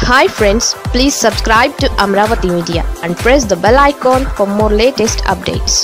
hi friends please subscribe to Amaravati media and press the bell icon for more latest updates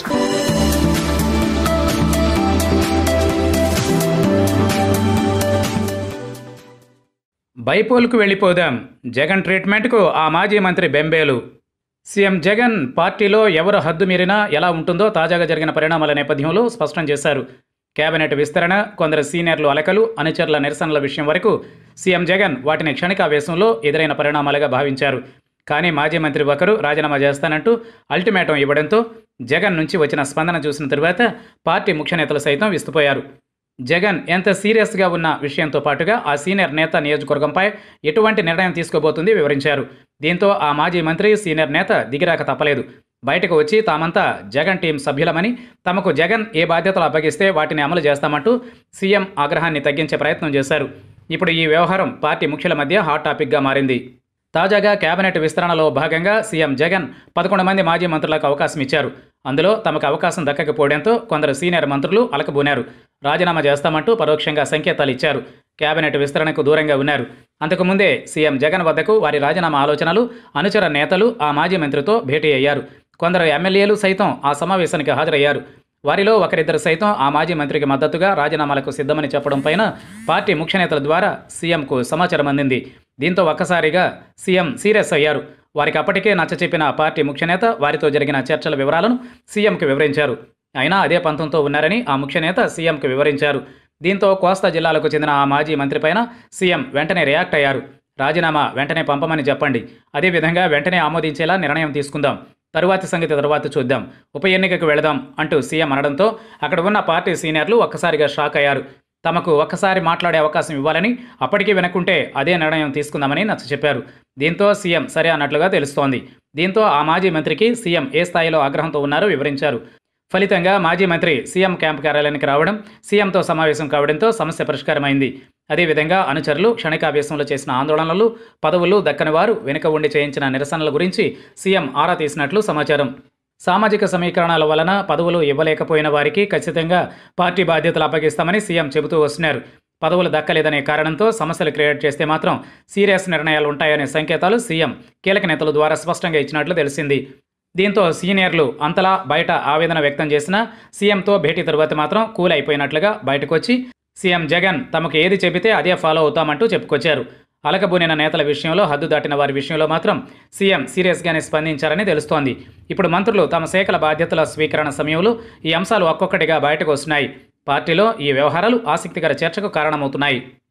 బైపోల్కు వెళ్ళిపోదాం జగన్ ట్రీట్మెంట్కు ఆ మాజీ మంత్రి బెంబేలు సీఎం జగన్ పార్టీలో ఎవరు హద్దు మీరినా ఎలా ఉంటుందో తాజాగా జరిగిన పరిణామాల నేపథ్యంలో స్పష్టం చేశారు కేబినెట్ విస్తరణ కొందరు సీనియర్లు అలకలు అనుచరుల నిరసనల విషయం వరకు సీఎం జగన్ వాటిని క్షణికావేశంలో ఎదురైన పరిణామాలుగా భావించారు కానీ మాజీ మంత్రి ఒకరు రాజీనామా చేస్తానంటూ అల్టిమేటం ఇవ్వడంతో జగన్ నుంచి వచ్చిన స్పందన చూసిన తరువాత పార్టీ ముఖ్య నేతలు సైతం విస్తుపోయారు జగన్ ఎంత సీరియస్గా ఉన్న విషయంతో పాటుగా ఆ సీనియర్ నేత నియోజకవర్గంపై ఎటువంటి నిర్ణయం తీసుకోబోతుంది వివరించారు దీంతో ఆ మాజీ మంత్రి సీనియర్ నేత దిగిరాక తప్పలేదు బయటకు వచ్చి తామంతా జగన్ టీం సభ్యులమని తమకు జగన్ ఏ బాధ్యతలు అప్పగిస్తే వాటిని అమలు చేస్తామంటూ సీఎం ఆగ్రహాన్ని తగ్గించే ప్రయత్నం చేశారు ఇప్పుడు ఈ వ్యవహారం పార్టీ ముఖ్యుల మధ్య హాట్ టాపిక్గా మారింది తాజాగా కేబినెట్ విస్తరణలో భాగంగా సీఎం జగన్ పదకొండు మంది మాజీ మంత్రులకు అవకాశం ఇచ్చారు అందులో తమకు అవకాశం దక్కకపోవడంతో కొందరు సీనియర్ మంత్రులు అలకబూనారు రాజీనామా చేస్తామంటూ పరోక్షంగా సంకేతాలు ఇచ్చారు కేబినెట్ విస్తరణకు దూరంగా ఉన్నారు అంతకుముందే సీఎం జగన్ వద్దకు వారి రాజీనామా ఆలోచనలు అనుచర నేతలు ఆ మాజీ మంత్రితో భేటీ అయ్యారు కొందరు ఎమ్మెల్యేలు సైతం ఆ సమావేశానికి హాజరయ్యారు వారిలో ఒకరిద్దరు సైతం ఆ మాజీ మంత్రికి మద్దతుగా రాజీనామాలకు సిద్ధమని చెప్పడం పైన పార్టీ ముఖ్య నేతల ద్వారా సీఎంకు సమాచారం అందింది దీంతో ఒక్కసారిగా సీఎం సీరియస్ అయ్యారు వారికి అప్పటికే నచ్చచెప్పిన పార్టీ ముఖ్య నేత వారితో జరిగిన చర్చల వివరాలను సీఎంకి వివరించారు అయినా అదే పంతంతో ఉన్నారని ఆ ముఖ్య నేత సీఎంకి వివరించారు దీంతో కోస్తా జిల్లాలకు చెందిన ఆ మాజీ మంత్రిపైన సీఎం వెంటనే రియాక్ట్ అయ్యారు రాజీనామా వెంటనే పంపమని చెప్పండి అదేవిధంగా వెంటనే ఆమోదించేలా నిర్ణయం తీసుకుందాం తరువాతి సంగతి తరువాత చూద్దాం ఉప ఎన్నికకు వెళదాం అంటూ సీఎం అనడంతో అక్కడ ఉన్న పార్టీ సీనియర్లు ఒక్కసారిగా షాక్ అయ్యారు తమకు ఒక్కసారి మాట్లాడే అవకాశం ఇవ్వాలని అప్పటికీ వినకుంటే అదే నిర్ణయం తీసుకుందామని నచ్చ చెప్పారు దీంతో సీఎం సరే అన్నట్లుగా తెలుస్తోంది దీంతో ఆ మాజీ మంత్రికి సీఎం ఏ స్థాయిలో ఆగ్రహంతో ఉన్నారో వివరించారు ఫలితంగా మాజీ మంత్రి సీఎం క్యాంప్ కార్యాలయానికి రావడం సీఎంతో సమావేశం కావడంతో సమస్య పరిష్కారమైంది అదేవిధంగా అనుచరులు క్షణికావేశంలో చేసిన ఆందోళనలు పదవులు దక్కని వారు వెనుక ఉండి చేయించిన నిరసనల గురించి సీఎం ఆరా తీసినట్లు సమాచారం సామాజిక సమీకరణాల వలన పదవులు ఇవ్వలేకపోయిన వారికి ఖచ్చితంగా పార్టీ బాధ్యతలు అప్పగిస్తామని సీఎం చెబుతూ వస్తున్నారు పదవులు దక్కలేదనే కారణంతో సమస్యలు క్రియేట్ చేస్తే మాత్రం సీరియస్ నిర్ణయాలు ఉంటాయనే సంకేతాలు సీఎం కీలక నేతల ద్వారా స్పష్టంగా ఇచ్చినట్లు తెలిసింది దీంతో సీనియర్లు అంతలా బయట ఆవేదన వ్యక్తం చేసినా సీఎంతో భేటీ తరువాత మాత్రం కూల్ అయిపోయినట్లుగా బయటకు వచ్చి సీఎం జగన్ తమకు ఏది చెబితే అదే ఫాలో అవుతామంటూ చెప్పుకొచ్చారు అలకబూనిన నేతల విషయంలో హద్దు దాటిన వారి విషయంలో మాత్రం సీఎం సీరియస్గానే స్పందించారని తెలుస్తోంది ఇప్పుడు మంత్రులు తమ శాఖల బాధ్యతల స్వీకరణ సమయంలో ఈ అంశాలు ఒక్కొక్కటిగా బయటకు వస్తున్నాయి పార్టీలో ఈ వ్యవహారాలు ఆసక్తికర చర్చకు కారణమవుతున్నాయి